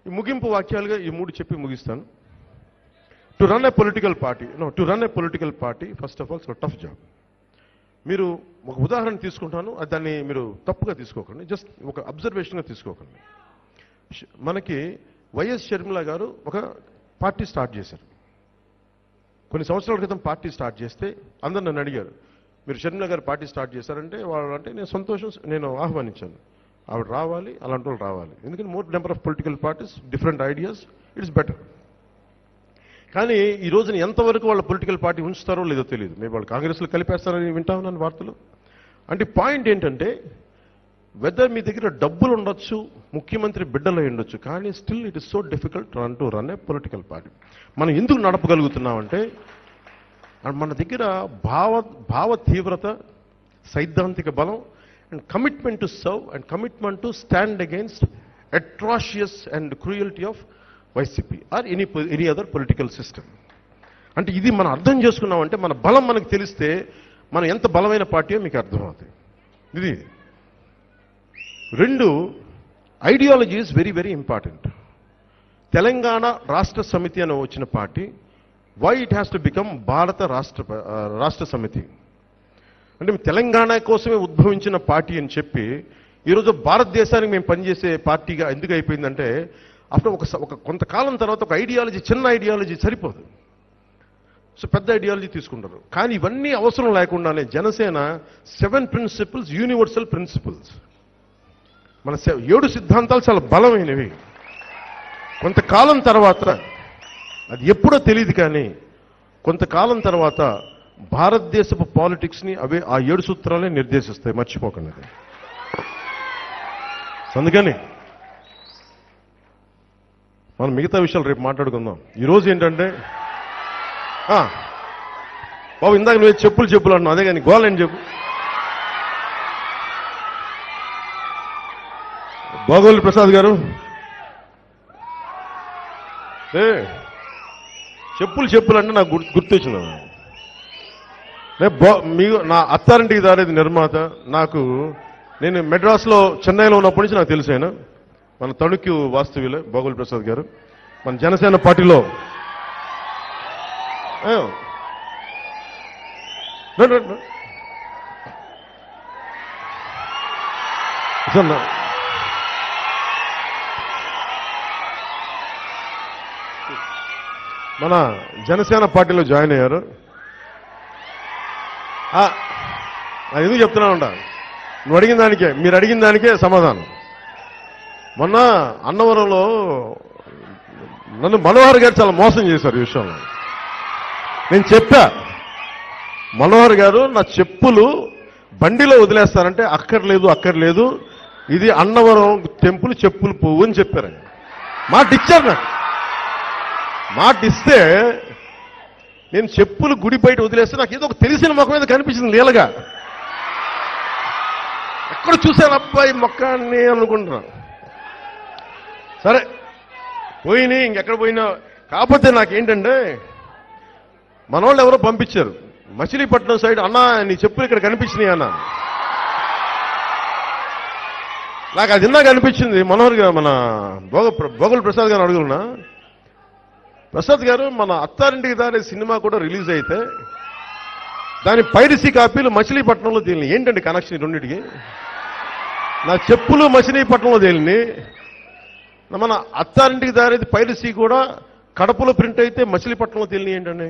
ఈ ముగింపు వాక్యాలుగా ఈ మూడు చెప్పి ముగిస్తాను to run a political party no to run a political party first of all so tough job మీరు ఒక ఉదాహరణ తీసుకుంటాను అది దాన్ని మీరు తప్పుగా తీసుకోకండి జస్ట్ ఒక అబ్జర్వేషన్గా తీసుకోకండి ష- మనకి వైఎస్ షర్మిల గారు ఒక పార్టీ స్టార్ట్ చేశారు కొన్ని సంవత్సరాల క్రితం పార్టీ స్టార్ట్ చేస్తే అందరు నన్ను అడిగారు మీరు షర్మిల గారు పార్టీ స్టార్ట్ చేశారంటే వాళ్ళు అంటే నేను సంతోషం నేను ఆహ్వానించాను ఆవిడ రావాలి అలాంటి వాళ్ళు రావాలి ఎందుకంటే more number of political parties different ideas it's better కానీ ఈ రోజున ఎంతవరకు వాళ్ళ పొలిటికల్ పార్టీ ఉంచుతారో లేదో తెలియదు మేము వాళ్ళు కాంగ్రెస్లో కలిపేస్తారని వింటా ఉన్నాను వార్తలు అంటే పాయింట్ ఏంటంటే వెదర్ మీ దగ్గర డబ్బులు ఉండొచ్చు ముఖ్యమంత్రి బిడ్డలు ఉండొచ్చు కానీ still it is so difficult run to run a political party మనం ఎందుకు నడపగలుగుతున్నామంటే అండ్ మన దగ్గర భావ భావ తీవ్రత సైద్ధాంతిక బలం and commitment to serve and commitment to stand against atrocious and cruelty of YCP or any any other political system అంటే ఇది మనం అర్థం చేసుకున్నామంటే మన బలం మనకు తెలిస్తే మనం ఎంత బలమైన పార్టీయో మీకు అర్థమవుతుంది ఇది రెండు ideology is very very important Telangana Rashtra Samithi అని వచ్చిన party why it has to become Bharat Rashtra ప- ఆ, రాష్ట్ర సమితి అంటే తెలంగాణ కోసమే ఉద్భవించిన పార్టీ అని చెప్పి ఈరోజు భారతదేశానికి మేము పనిచేసే పార్టీగా ఎందుకు అయిపోయిందంటే ఆఫ్టర్ ఒక స- ఒక కొంతకాలం తర్వాత ఒక ఐడియాలజీ చిన్న ఐడియాలజీ సరిపోదు సో పెద్ద ఐడియాలజీ తీసుకుంటారు కానీ ఇవన్నీ అవసరం లేకుండానే Janasena seven principles universal principles మన సె- ఏడు సిద్ధాంతాలు చాలా బలమైనవి కొంతకాలం తర్వాత అది ఎప్పుడో తెలియదు కానీ కొంతకాలం తర్వాత భారతదేశపు పాలిటిక్స్ని అవే ఆ ఏడు సూత్రాలే నిర్దేశిస్తాయి మర్చిపోకండి అది సో అందుకని మనం మిగతా విషయాలు రేపు మాట్లాడుకుందాం ఈరోజు ఏంటంటే ఆ, బాబు ఇందాక నువ్వు చెప్పులు చెప్పులు అన్నావు అదే కానీ గోల్ అని చెప్పు బాగోలు ప్రసాద్ గారు ఏ చెప్పులు చెప్పులు అంటే నాకు గుర్తు గుర్తొచ్చింది నే బా మీకు నా అత్తారింటికి దారేది నిర్మాత నాకు నేను మెడ్రాస్లో చెన్నైలో ఉన్నప్పటి నుంచి నాకు తెలుసు ఆయన మన తణుకు వాస్తవ్యులే బాగోలు ప్రసాద్ గారు మన జనసేన పార్టీలో ఏ, రండి, రండి, రండి. సార్, నా- మన జనసేన పార్టీలో జాయిన్ అయ్యారు ఆ, అది ఎందుకు చెప్తున్నానంట నువ్వు అడిగిన దానికే మీరు అడిగిన దానికే సమాధానం మొన్న అన్నవరంలో నన్ను మనోహర్ గారు చాలా మోసం చేశారు ఈ విషయంలో నేను చెప్పా మనోహర్ గారు నా చెప్పులు బండిలో వదిలేస్తానంటే అక్కర్లేదు అక్కర్లేదు ఇది అన్నవరం టెంపుల్ చెప్పులు పువ్వు అని చెప్పారు ఆయన. మాట ఇచ్చారు నాకు మాట ఇస్తే నేను చెప్పులు గుడి బయట వదిలేస్తే నాకు ఏదో ఒక తెలిసిన మొక్క మీద కనిపించింది లీలగా ఎక్కడ చూశాను అబ్బాయి మొక్కాన్ని అనుకుంటున్నా సరే పోయినాయి ఇంకెక్కడ పోయినా కాకపోతే నాకేంటంటే మన వాళ్ళు ఎవరో పంపించారు మచిలీపట్నం సైడ్ అన్నా నీ చెప్పులు ఇక్కడ కనిపించినాయి అన్న నాకు అది ఇందాక అనిపించింది మనోహర్ గారు మన భోగ భోగుల ప్రసాద్ గారు అడుగుతున్నా ప్రసాద్ గారు మన అత్తారింటికి దారి సినిమా కూడా రిలీజ్ అయితే దాని పైరసీ కాపీలు మచిలీపట్నంలో తేలిని ఏంటండి కనెక్షన్ ఈ రెండింటికి నా చెప్పులు మచిలీపట్నంలో తేలిని మన అత్తారింటికి దారేది పైరసీ కూడా కడపలో ప్రింట్ అయితే మచిలీపట్నంలో తేలిని ఏంటండి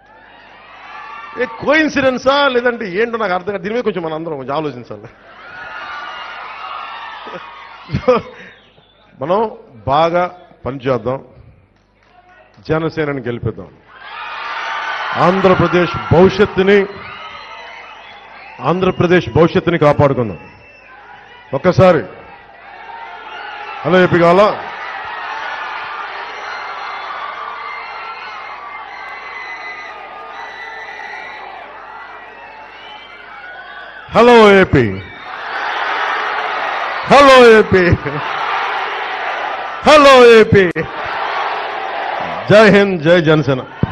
ఏ కోయిన్సిడెన్సా లేదంటే ఏంటో నాకు అర్థం కాదు దీని మీద కొంచెం మన అందరం కొంచెం ఆలోచించాలి మనం బాగా పనిచేద్దాం జనసేనని గెలిపిద్దాం ఆంధ్రప్రదేశ్ భవిష్యత్తుని ఆంధ్రప్రదేశ్ భవిష్యత్తుని కాపాడుకుందాం ఒక్కసారి హలో చెప్పి కావాలా hello AP hello AP hello AP జై హింద్ జై జనసేన